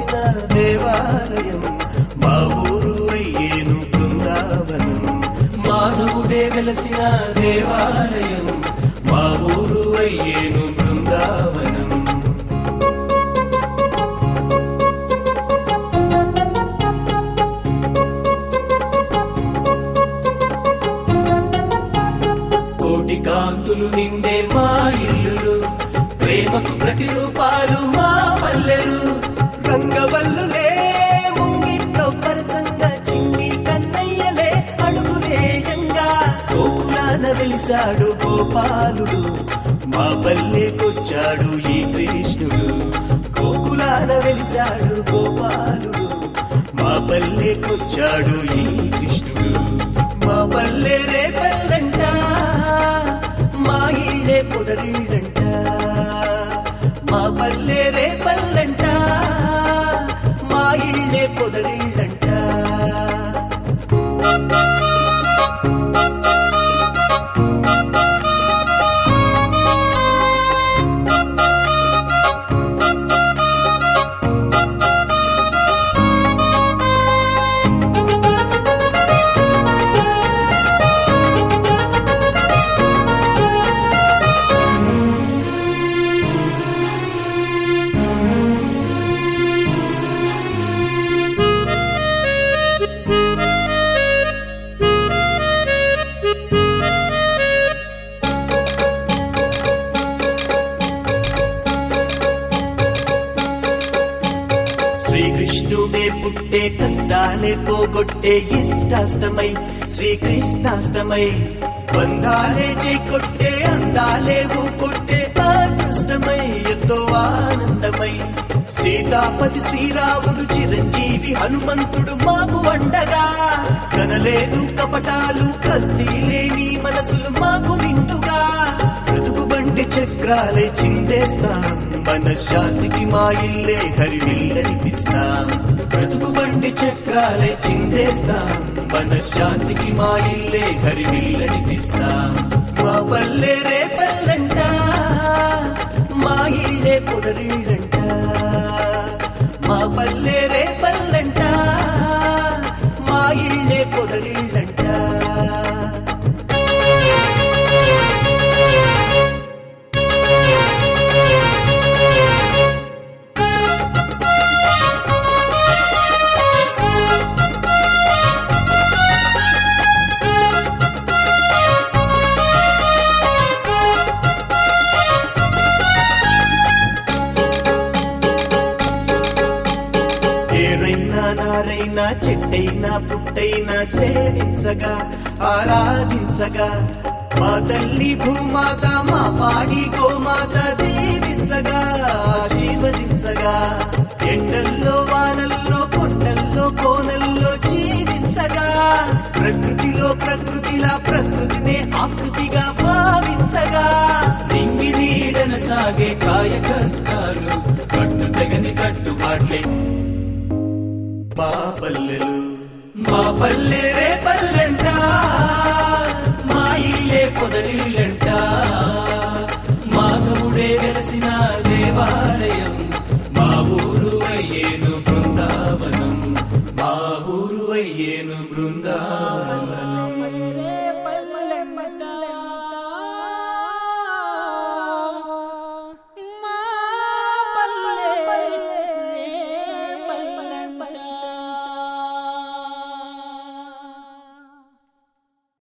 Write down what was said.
వెలసిన దేవాలయం మా ఊరు అయ్యేను బృందావనం మాధవుడే వెలసిన దేవాలయం మా ఊరు అయ్యేను బృందావనం కోటి కాంతులు నిండే మా ఇల్లులు ప్రేమకు ప్రతిరూపాలు మా పల్లెలు రంగవల్లులే ముంగిట్లో పరచంగా చిన్ని కన్నయ్యలే అడుగులేయంగా గోకులాన వెలిశాడు గోపాలుడు మా పల్లెకొచ్చాడు ఈ కృష్ణుడు గోకులాన వెలిశాడు గోపాలుడు మా పల్లెకొచ్చాడు ఈ కృష్ణుడు మా పల్లె రే పల్లంట మా ఇళ్ళే పొదరిళ్ళంట మా పల్లె రే పల్లంట మా ఇళ్ళే పొదరిళ్ళంట శ్రీకృష్ణుడే పుట్టే కష్టాలే పోగొట్టే ఇష్టాష్టమై శ్రీకృష్ణాష్టమై బంధాలే చేకొట్టే అందాలే కొట్టే అదృష్టమై ఎంతో ఆనందమై సీతాపతి శ్రీరాముడు చిరంజీవి హనుమంతుడు మాకు వండగా కనలేదు కపటాలు కల్తీ లేని మనసులు మాకు నిండుగా బ్రతుకు బండి చక్రాలే చిందేస్తాం మన శాంతికి మా ఇల్లే హరివిల్లనిపిస్తాం బ్రతుకు బండి చక్రాలే చిందేస్తాం మన శాంతికి మా ఇల్లే హరివిల్లనిపిస్తాం మా పల్లె రే పల్లంట మా ఇల్లే పొదరిళ్ళంట మా పల్లె రే పల్లంట మా ఇల్లే పొదరిళ్ళంట ఏరైనా నారైనా చెట్టైనా పుట్టైనా సేవించగా ఆరాధించగా మా తల్లి భూమాత మా పాడి గోమాత దీవించగా ఆశీర్వదించగా ఎండల్లో వానల్లో కొండల్లో కోనల్లో జీవించగా ప్రకృతిలో ప్రకృతిలా ప్రకృతినే ఆకృతిగా భావించగా నింగి నీడన సాగే కాయ కష్టాలు కట్టు తెగని కట్టుబాట్లే మా పల్లెలు మా పల్లె రే